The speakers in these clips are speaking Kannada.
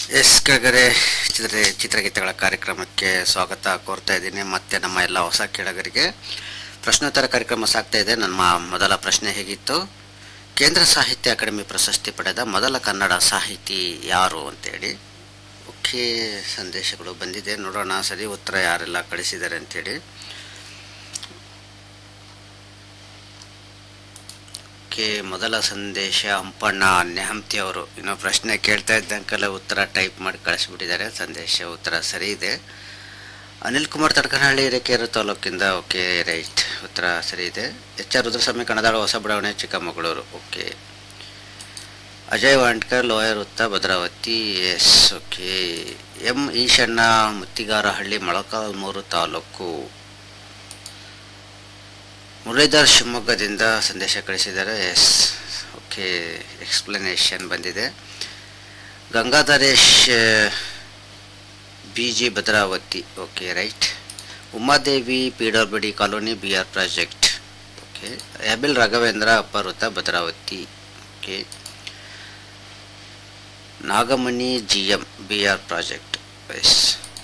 ಎಸ್ ಕೆಳಗರೆ ಚಿತ್ರ ಚಿತ್ರಗೀತೆಗಳ ಕಾರ್ಯಕ್ರಮಕ್ಕೆ ಸ್ವಾಗತ ಕೋರ್ತಾ ಇದ್ದೀನಿ ಮತ್ತೆ ನಮ್ಮ ಎಲ್ಲ ಹೊಸ ಕೆಳಗರಿಗೆ ಪ್ರಶ್ನೋತ್ತರ ಕಾರ್ಯಕ್ರಮ ಸಾಗ್ತಾ ಇದೆ ನಮ್ಮ ಮೊದಲ ಪ್ರಶ್ನೆ ಹೇಗಿತ್ತು ಕೇಂದ್ರ ಸಾಹಿತ್ಯ ಅಕಾಡೆಮಿ ಪ್ರಶಸ್ತಿ ಪಡೆದ ಮೊದಲ ಕನ್ನಡ ಸಾಹಿತಿ ಯಾರು ಅಂತೇಳಿ ಮುಖ್ಯ ಸಂದೇಶಗಳು ಬಂದಿದೆ ನೋಡೋಣ ಸರಿ ಉತ್ತರ ಯಾರೆಲ್ಲ ಕಳಿಸಿದ್ದಾರೆ ಅಂತೇಳಿ ಕೆ ಮೊದಲ ಸಂದೇಶ ಹಂಪಣ್ಣ ನೆಹಂತಿ ಅವರು ಇನ್ನೂ ಪ್ರಶ್ನೆ ಕೇಳ್ತಾ ಇದ್ದಂಕಲ್ಲ ಉತ್ತರ ಟೈಪ್ ಮಾಡಿ ಕಳಿಸ್ಬಿಟ್ಟಿದ್ದಾರೆ ಸಂದೇಶ ಉತ್ತರ ಸರಿ ಇದೆ ಅನಿಲ್ ಕುಮಾರ್ ತಡಕನಹಳ್ಳಿ ಹಿರೇಕೆರೆ ತಾಲೂಕಿಂದ ಓಕೆ ರೈಟ್ ಉತ್ತರ ಸರಿ ಇದೆ ಎಚ್ ಆರ್ ರುದ್ರಸ್ವಾಮಿ ಕಣದಾಳ ಹೊಸ ಬಡಾವಣೆ ಚಿಕ್ಕಮಗಳೂರು ಓಕೆ ಅಜಯ್ ವಾಂಡ್ಕರ್ ಲೋಯರ್ ವೃತ್ತ Bhadravati yes okay M Eshanna Muttigarahalli Molakalmuru taluk Muralidhar ಶಿವಮೊಗ್ಗದಿಂದ ಸಂದೇಶ ಕಳಿಸಿದ್ದಾರೆ ಎಸ್ ಓಕೆ ಎಕ್ಸ್ಪ್ಲನೇಷನ್ ಬಂದಿದೆ Gangadharesh B G Bhadravati okay right Umadevi P W D colony B R project okay ಅಬಿಲ್ ರಾಘವೇಂದ್ರ ಅಪ್ಪವೃತ್ತ Bhadravati okay Nagamani G M B R project yes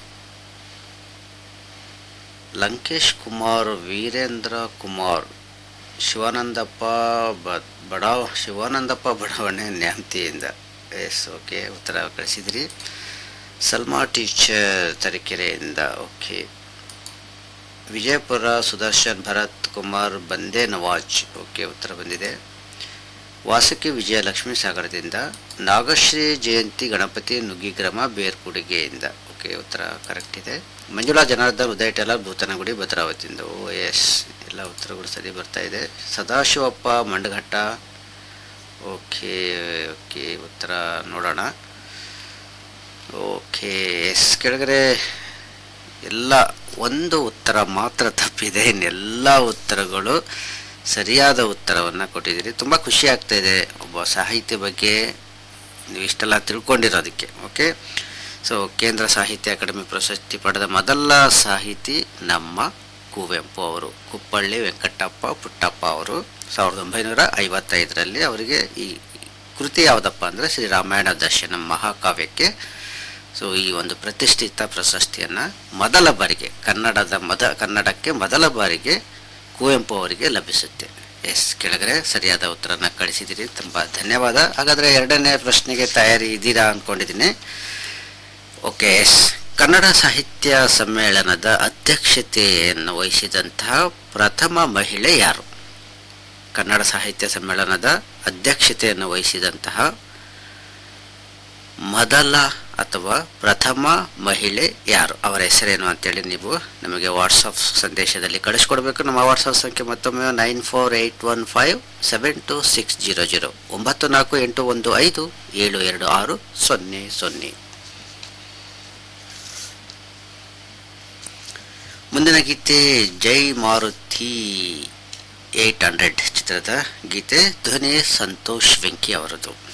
Lankesh Kumar Virendra Kumar Shivanandappa ಬ ಬಡಾವ್ ಶಿವಾನಂದಪ್ಪ ಬಡಾವಣೆ ನ್ಯಾಮತಿಯಿಂದ ಎಸ್ ಓಕೆ ಉತ್ತರ ಕಳಿಸಿದ್ರಿ ಸಲ್ಮಾ ಟೀಚರ್ ತರೀಕೆರೆಯಿಂದ ಓಕೆ ವಿಜಯಪುರ ಸುದರ್ಶನ್ ಭರತ್ ಕುಮಾರ್ ಬಂದೇ ನವಾಜ್ ಓಕೆ ಉತ್ತರ ಬಂದಿದೆ ವಾಸುಕಿ ವಿಜಯಲಕ್ಷ್ಮಿ ಸಾಗರದಿಂದ ನಾಗಶ್ರೀ ಜಯಂತಿ ಗಣಪತಿ ನುಗ್ಗಿಗ್ರಾಮ ಬೇರ್ಕುಡಿಗೆಯಿಂದ ಓಕೆ ಉತ್ತರ ಕರೆಕ್ಟ್ ಇದೆ ಮಂಜುಳಾ ಜನಾರ್ದನ್ ಉದಯ ಟೇಲರ್ ಭೂತನಗುಡಿ ಭದ್ರಾವತಿಯಿಂದ ಓ ಎಸ್ ಎಲ್ಲ ಉತ್ತರಗಳು ಸರಿ ಬರ್ತಾ ಇದೆ ಸದಾಶಿವಪ್ಪ ಮಂಡಘಟ್ಟ ಓಕೆ ಓಕೆ ಉತ್ತರ ನೋಡೋಣ ಓಕೆ ಎಸ್ ಕೆಳಗಡೆ ಎಲ್ಲ ಒಂದು ಉತ್ತರ ಮಾತ್ರ ತಪ್ಪಿದೆ ಇನ್ನೆಲ್ಲ ಉತ್ತರಗಳು ಸರಿಯಾದ ಉತ್ತರವನ್ನು ಕೊಟ್ಟಿದ್ದೀರಿ ತುಂಬ ಖುಷಿ ಆಗ್ತಾ ಇದೆ ಒಬ್ಬ ಸಾಹಿತ್ಯ ಬಗ್ಗೆ ನೀವು ಇಷ್ಟೆಲ್ಲ ತಿಳ್ಕೊಂಡಿರೋದಕ್ಕೆ ಓಕೆ ಸೊ ಕೇಂದ್ರ ಸಾಹಿತ್ಯ ಅಕಾಡೆಮಿ ಪ್ರಶಸ್ತಿ ಪಡೆದ ಮೊದಲ ಸಾಹಿತಿ ನಮ್ಮ ಕುವೆಂಪು ಅವರು ಕುಪ್ಪಳ್ಳಿ ವೆಂಕಟಪ್ಪ ಪುಟ್ಟಪ್ಪ ಅವರು ಸಾವಿರದ ಒಂಬೈನೂರ ಐವತ್ತೈದರಲ್ಲಿ ಅವರಿಗೆ ಈ ಕೃತಿ ಯಾವುದಪ್ಪ ಅಂದರೆ ಶ್ರೀರಾಮಾಯಣ ದರ್ಶನ ಮಹಾಕಾವ್ಯಕ್ಕೆ ಸೊ ಈ ಒಂದು ಪ್ರತಿಷ್ಠಿತ ಪ್ರಶಸ್ತಿಯನ್ನು ಮೊದಲ ಬಾರಿಗೆ ಕನ್ನಡದ ಮೊದ ಕನ್ನಡಕ್ಕೆ ಮೊದಲ ಬಾರಿಗೆ ಕುವೆಂಪು ಅವರಿಗೆ ಲಭಿಸುತ್ತೆ ಎಸ್ ಕೆಳಗಡೆ ಸರಿಯಾದ ಉತ್ತರನ ಕಳಿಸಿದ್ದೀರಿ ತುಂಬ ಧನ್ಯವಾದ ಹಾಗಾದರೆ ಎರಡನೇ ಪ್ರಶ್ನೆಗೆ ತಯಾರಿ ಇದ್ದೀರಾ ಅಂದ್ಕೊಂಡಿದ್ದೀನಿ ಓಕೆ ಎಸ್ ಕನ್ನಡ ಸಾಹಿತ್ಯ ಸಮ್ಮೇಳನದ ಅಧ್ಯಕ್ಷತೆಯನ್ನು ವಹಿಸಿದಂತಹ ಪ್ರಥಮ ಮಹಿಳೆ ಯಾರು ಕನ್ನಡ ಸಾಹಿತ್ಯ ಸಮ್ಮೇಳನದ ಅಧ್ಯಕ್ಷತೆಯನ್ನು ವಹಿಸಿದಂತಹ ಮೊದಲ ಅಥವಾ ಪ್ರಥಮ ಮಹಿಳೆ ಯಾರು ಅವರ ಹೆಸರೇನು ಅಂತೇಳಿ ನೀವು ನಮಗೆ ವಾಟ್ಸಪ್ ಸಂದೇಶದಲ್ಲಿ ಕಳಿಸ್ಕೊಡ್ಬೇಕು ನಮ್ಮ ವಾಟ್ಸಪ್ ಸಂಖ್ಯೆ ಮತ್ತೊಮ್ಮೆ nine four eight one five seven two six zero zero ಒಂಬತ್ತು ನಾಲ್ಕು ಎಂಟು ಒಂದು ಐದು ಏಳು ಎರಡು ಆರು ಸೊನ್ನೆ ಸೊನ್ನೆ ಮುಂದಿನ ಗೀತೆ ಜೈ ಮಾರುತಿ ಏಯ್ಟ್ ಹಂಡ್ರೆಡ್ ಚಿತ್ರದ ಗೀತೆ ಧ್ವನಿ ಸಂತೋಷ್ ವೆಂಕಿ ಅವರದು